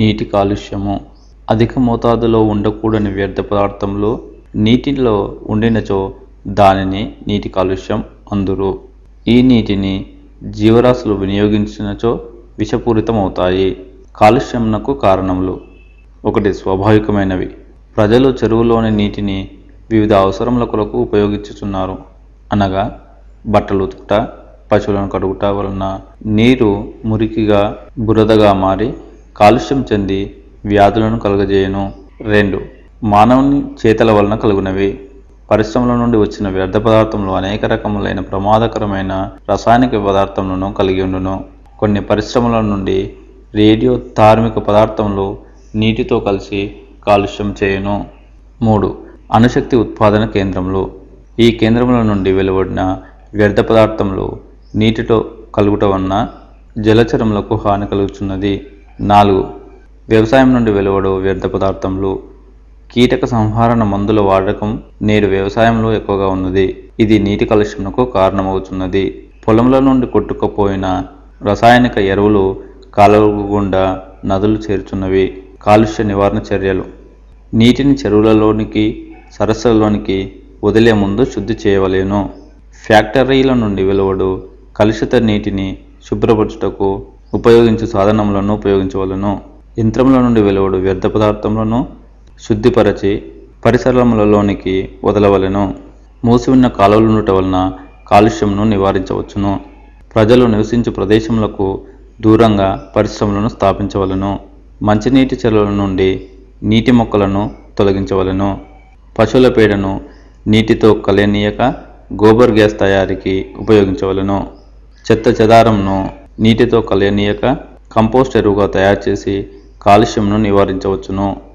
నీటి కాలుష్యము అధిక మోతాదులో ఉండకూడని వ్యర్థ పదార్థంలో నీటిలో ఉండినచో దానిని నీటి కాలుష్యం అందురు ఈ నీటిని జీవరాశులు వినియోగించినచో విషపూరితమవుతాయి కాలుష్యమునకు కారణములు ఒకటి స్వాభావికమైనవి ప్రజలు చెరువులోని నీటిని వివిధ అవసరముల కొరకు ఉపయోగించుచున్నారు అనగా బట్టలు ఉతుకుట పశువులను కడుగుట వలన నీరు మురికిగా బురదగా మారి కాలుష్యం చెంది వ్యాధులను కలుగజేయును రెండు మానవుని చేతల వలన కలుగునవి పరిశ్రమల నుండి వచ్చిన వ్యర్థ పదార్థంలో అనేక రకములైన ప్రమాదకరమైన రసాయనిక పదార్థములను కలిగి ఉండును కొన్ని పరిశ్రమల నుండి రేడియో ధార్మిక పదార్థములు నీటితో కలిసి కాలుష్యం చేయును మూడు అణుశక్తి ఉత్పాదన కేంద్రములు ఈ కేంద్రముల నుండి వెలువడిన వ్యర్థ పదార్థములు నీటితో కలుగుట వలన జలచరములకు హాని కలుగుతున్నది నాలుగు వ్యవసాయం నుండి వెలువడు వ్యర్థ పదార్థములు కీటక సంహరణ మందుల వాడకం నేడు వ్యవసాయంలో ఎక్కువగా ఉన్నది ఇది నీటి కాలుష్యమునకు కారణమవుతున్నది పొలంలో నుండి కొట్టుకుపోయిన రసాయనిక ఎరువులు కాలువల గుండా నదులు చేరుచున్నవి కాలుష్య నివారణ చర్యలు నీటిని చెరువులలోనికి సరస్సులలోనికి వదిలే ముందు శుద్ధి చేయవలేను ఫ్యాక్టరీల నుండి వెలువడు కలుషిత నీటిని శుభ్రపరచుటకు ఉపయోగించు సాధనములను ఉపయోగించవలను యంత్రముల నుండి వెలువడు వ్యర్థ పదార్థములను శుద్ధిపరచి పరిసరములలోనికి వదలవలెను మూసి ఉన్న కాలువలు ఉండటం వలన కాలుష్యంను నివారించవచ్చును ప్రజలు నివసించు ప్రదేశములకు దూరంగా పరిశ్రమలను స్థాపించవలను మంచినీటి చెరువుల నుండి నీటి మొక్కలను తొలగించవలను పశువుల పేడను నీటితో కలయనీయక గోబర్ గ్యాస్ తయారీకి ఉపయోగించవలను చెత్త చెదారంను నీటితో కలయనీయక కంపోస్ట్ ఎరువుగా తయారు చేసి కాలుష్యంను నివారించవచ్చును